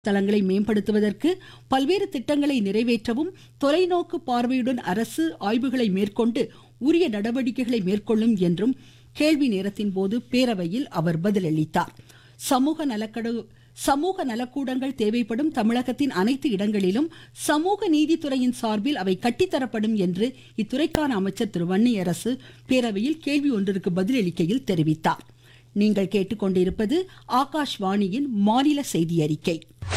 தளங்களை மேம்படுத்துவதற்கு பல்வேறு திட்டங்களை நிறைவேற்றவும் தொலைநோக்கு பார்வையுடன் அரசு ஆய்வுகளை மேற்கொண்டு உரிய நடவடிக்கைகளை மேற்கொள்ளும் என்றும் கேள்வி நேரத்தின் போது பேரவையில் அவர் பதிலளித்தார் சமூக நலக்கடு சமூக நலக்கூடங்கள் தேவைப்படும் தமிழகத்தின் அனைத்து இடங்களிலும் சமூக நீதித்துறையின் சார்பில் அவை கட்டித்தரப்படும் என்று இத்துறைக்கான அமைச்சர் திரு வன்னியரசு பேரவையில் கேள்வி ஒன்றிற்கு பதிலளிக்கையில் தெரிவித்தார் நீங்கள் கேட்டுக்கொண்டிருப்பது ஆகாஷ்வாணியின் மாநில செய்தி அறிக்கை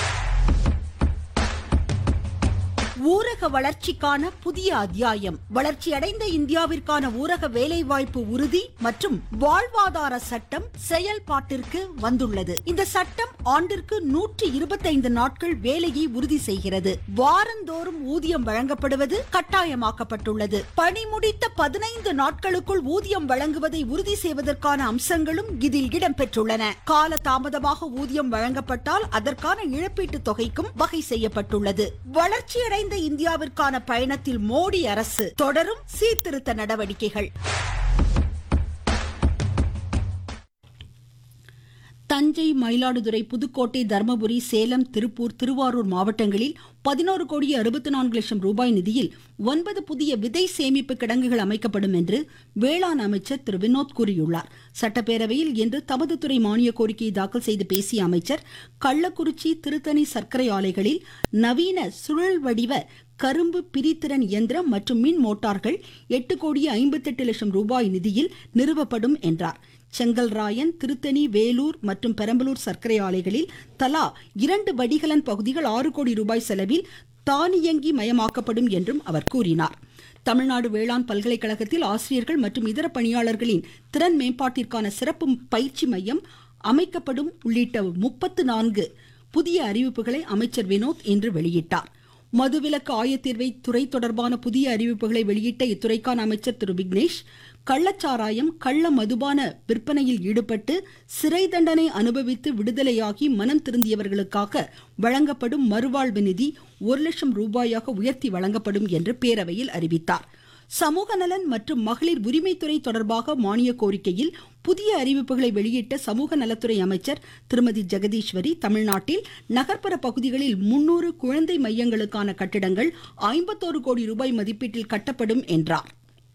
ஊரக வளர்ச்சிக்கான புதிய அத்தியாயம் வளர்ச்சியடைந்த இந்தியாவிற்கான ஊரக வேலைவாய்ப்பு உறுதி மற்றும் வாழ்வாதார சட்டம் செயல்பாட்டிற்கு வந்துள்ளது இந்த சட்டம் ஆண்டிற்கு நூற்றி இருபத்தைந்து நாட்கள் வேலையை உறுதி செய்கிறது வாரந்தோறும் ஊதியம் வழங்கப்படுவது கட்டாயமாக்கப்பட்டுள்ளது பணி முடித்த பதினைந்து நாட்களுக்குள் ஊதியம் வழங்குவதை உறுதி செய்வதற்கான அம்சங்களும் இதில் இடம்பெற்றுள்ளன கால தாமதமாக ஊதியம் வழங்கப்பட்டால் அதற்கான இழப்பீட்டு தொகைக்கும் வகை செய்யப்பட்டுள்ளது வளர்ச்சியடைந்த இந்தியாவிற்கான பயணத்தில் மோடி அரசு தொடரும் சீர்திருத்த நடவடிக்கைகள் தஞ்சை மயிலாடுதுறை புதுக்கோட்டை தர்மபுரி சேலம் திருப்பூர் திருவாரூர் மாவட்டங்களில் பதினோரு கோடி அறுபத்தி நான்கு லட்சம் ரூபாய் நிதியில் ஒன்பது புதிய விதை சேமிப்பு கிடங்குகள் அமைக்கப்படும் என்று வேளாண் அமைச்சர் திரு வினோத் கூறியுள்ளார் சட்டப்பேரவையில் இன்று தமது துறை மானிய கோரிக்கையை தாக்கல் செய்து பேசிய அமைச்சர் கள்ளக்குறிச்சி திருத்தணி சர்க்கரை ஆலைகளில் நவீன சுழல் வடிவ கரும்பு பிரித்திறன் இயந்திரம் மற்றும் மின் மோட்டார்கள் எட்டு கோடி ஐம்பத்தெட்டு லட்சம் ரூபாய் நிதியில் நிறுவப்படும் என்றார் செங்கல்ராயன் திருத்தணி வேலூர் மற்றும் பெரம்பலூர் சர்க்கரை ஆலைகளில் தலா இரண்டு வடிகலன் பகுதிகள் ஆறு கோடி ரூபாய் செலவில் தானியங்கி மயமாக்கப்படும் என்றும் அவர் கூறினார் தமிழ்நாடு வேளாண் பல்கலைக்கழகத்தில் ஆசிரியர்கள் மற்றும் இதர பணியாளர்களின் திறன் மேம்பாட்டிற்கான சிறப்பு பயிற்சி மையம் அமைக்கப்படும் உள்ளிட்ட முப்பத்து நான்கு புதிய அறிவிப்புகளை அமைச்சர் வினோத் இன்று வெளியிட்டார் மதுவிலக்கு ஆயத்தீர்வை துறை தொடர்பான புதிய அறிவிப்புகளை வெளியிட்ட இத்துறைக்கான அமைச்சர் திரு விக்னேஷ் கள்ளச்சாராயம் கள்ள மதுபான விற்பனையில் ஈடுபட்டு சிறை தண்டனை அனுபவித்து விடுதலையாகி மனம் திருந்தியவர்களுக்காக வழங்கப்படும் மறுவாழ்வு நிதி ஒரு லட்சம் ரூபாயாக உயர்த்தி வழங்கப்படும் என்று பேரவையில் அறிவித்தார் சமூக நலன் மற்றும் மகளிர் உரிமைத்துறை தொடர்பாக மானிய கோரிக்கையில் புதிய அறிவிப்புகளை வெளியிட்ட சமூக நலத்துறை அமைச்சர் திருமதி ஜெகதீஸ்வரி தமிழ்நாட்டில் நகர்ப்புற பகுதிகளில் முன்னூறு குழந்தை மையங்களுக்கான கட்டிடங்கள் ஐம்பத்தோரு கோடி ரூபாய் மதிப்பீட்டில் கட்டப்படும் என்றார்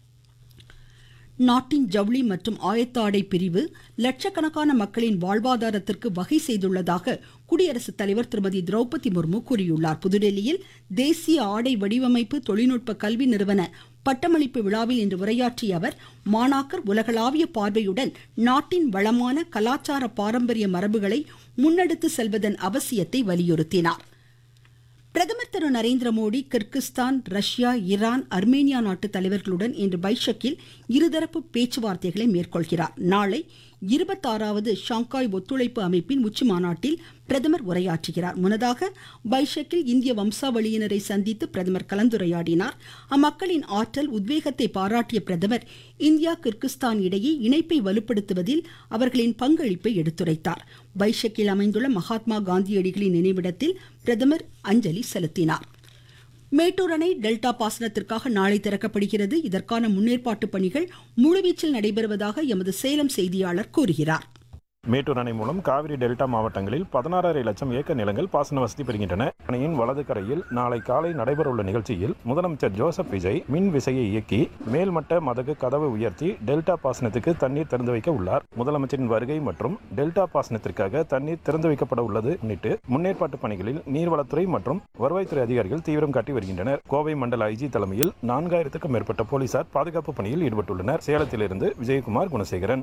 நாட்டின் ஜவுளி மற்றும் ஆயத்த ஆடை பிரிவு லட்சக்கணக்கான மக்களின் வாழ்வாதாரத்திற்கு வகை செய்துள்ளதாக குடியரசுத் தலைவர் திருமதி திரௌபதி முர்மு கூறியுள்ளார் புதுடெல்லியில் தேசிய ஆடை வடிவமைப்பு தொழில்நுட்ப கல்வி நிறுவன பட்டமளிப்பு விழாவில் இன்று உரையாற்றிய அவர் மாணாக்கர் உலகளாவிய பார்வையுடன் நாட்டின் வளமான கலாச்சார பாரம்பரிய மரபுகளை முன்னெடுத்து செல்வதன் அவசியத்தை வலியுறுத்தினார் பிரதமர் Thiru Narendra Modi Kyrgyzstan Russia Iran Armenia நாட்டு தலைவர்களுடன் இன்று பைஷக்கில் இருதரப்பு பேச்சுவார்த்தைகளை மேற்கொள்கிறார் நாளை இருபத்தாறாவது ஷாங்காய் ஒத்துழைப்பு அமைப்பின் உச்சி மாநாட்டில் பிரதமர் உரையாற்றுகிறார் முன்னதாக பைஷக்கில் இந்திய வம்சாவளியினரை சந்தித்து பிரதமர் கலந்துரையாடினார் அம்மக்களின் ஆற்றல் உத்வேகத்தை பாராட்டிய பிரதமர் இந்தியா கிர்கிஸ்தான் இடையே இணைப்பை வலுப்படுத்துவதில் அவர்களின் பங்களிப்பை எடுத்துரைத்தார் பைஷக்கில் அமைந்துள்ள மகாத்மா காந்தியடிகளின் நினைவிடத்தில் பிரதமர் அஞ்சலி செலுத்தினார் மேட்டூர் அணை டெல்டா பாசனத்திற்காக நாளை திறக்கப்படுகிறது இதற்கான முன்னேற்பாட்டு பணிகள் முழுவீச்சில் நடைபெறுவதாக எமது சேலம் செய்தியாளர் கூறுகிறார் மேட்டூர் அணை மூலம் காவிரி டெல்டா மாவட்டங்களில் பதினாறரை லட்சம் ஏக்கர் நிலங்கள் பாசன வசதி பெறுகின்றன அணையின் வலது கரையில் நாளை காலை நடைபெறவுள்ள நிகழ்ச்சியில் முதலமைச்சர் ஜோசப் விஜய் மின் விசையை இயக்கி மேல்மட்ட மதகு கதவை உயர்த்தி டெல்டா பாசனத்துக்கு தண்ணீர் திறந்து வைக்க உள்ளார் முதலமைச்சரின் வருகை மற்றும் டெல்டா பாசனத்திற்காக தண்ணீர் திறந்து வைக்கப்பட உள்ளது முன்னிட்டு முன்னேற்பாட்டு பணிகளில் நீர்வளத்துறை மற்றும் வருவாய்த்துறை அதிகாரிகள் தீவிரம் காட்டி வருகின்றனர் கோவை மண்டல ஐஜி தலைமையில் நான்காயிரத்துக்கும் மேற்பட்ட போலீசார் பாதுகாப்பு பணியில் ஈடுபட்டுள்ளனர் சேலத்திலிருந்து விஜயகுமார் குணசேகரன்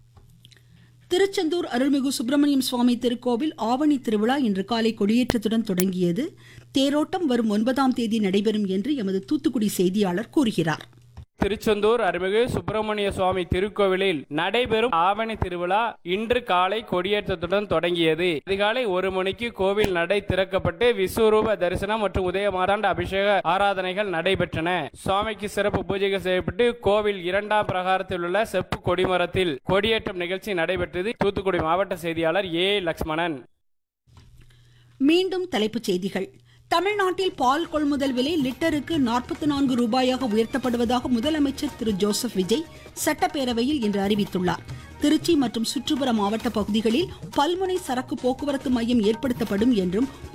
திருச்செந்தூர் அருள்மிகு சுப்பிரமணியம் சுவாமி திருக்கோவில் ஆவணி திருவிழா இன்று காலை கொடியேற்றத்துடன் தொடங்கியது தேரோட்டம் வரும் ஒன்பதாம் தேதி நடைபெறும் என்று எமது தூத்துக்குடி செய்தியாளர் கூறுகிறார் திருச்செந்தூர் அருள்மிகு சுப்பிரமணிய சுவாமி திருக்கோவிலில் நடைபெறும் ஆவணி திருவிழா இன்று காலை கொடியேற்றத்துடன் தொடங்கியது அதிகாலை ஒரு மணிக்கு கோவில் நடை திறக்கப்பட்டு விஸ்வரூப தரிசனம் மற்றும் உதய மாதாண்ட அபிஷேக ஆராதனைகள் நடைபெற்றன சுவாமிக்கு சிறப்பு பூஜைகள் செய்யப்பட்டு கோவில் இரண்டாம் பிரகாரத்தில் உள்ள செப்பு கொடிமரத்தில் கொடியேற்றம் நிகழ்ச்சி நடைபெற்றது தூத்துக்குடி மாவட்ட செய்தியாளர் ஏ லக்ஷ்மணன் மீண்டும் தலைப்புச் செய்திகள் தமிழ்நாட்டில் பால் கொள்முதல் விலை லிட்டருக்கு நாற்பத்தி நான்கு ரூபாயாக உயர்த்தப்படுவதாக முதலமைச்சர் திரு ஜோசப் விஜய் சட்டப்பேரவையில் இன்று அறிவித்துள்ளார் திருச்சி மற்றும் சுற்றுப்புற மாவட்ட பகுதிகளில் பல்முனை சரக்கு போக்குவரத்து மையம் ஏற்படுத்தப்படும் என்றும்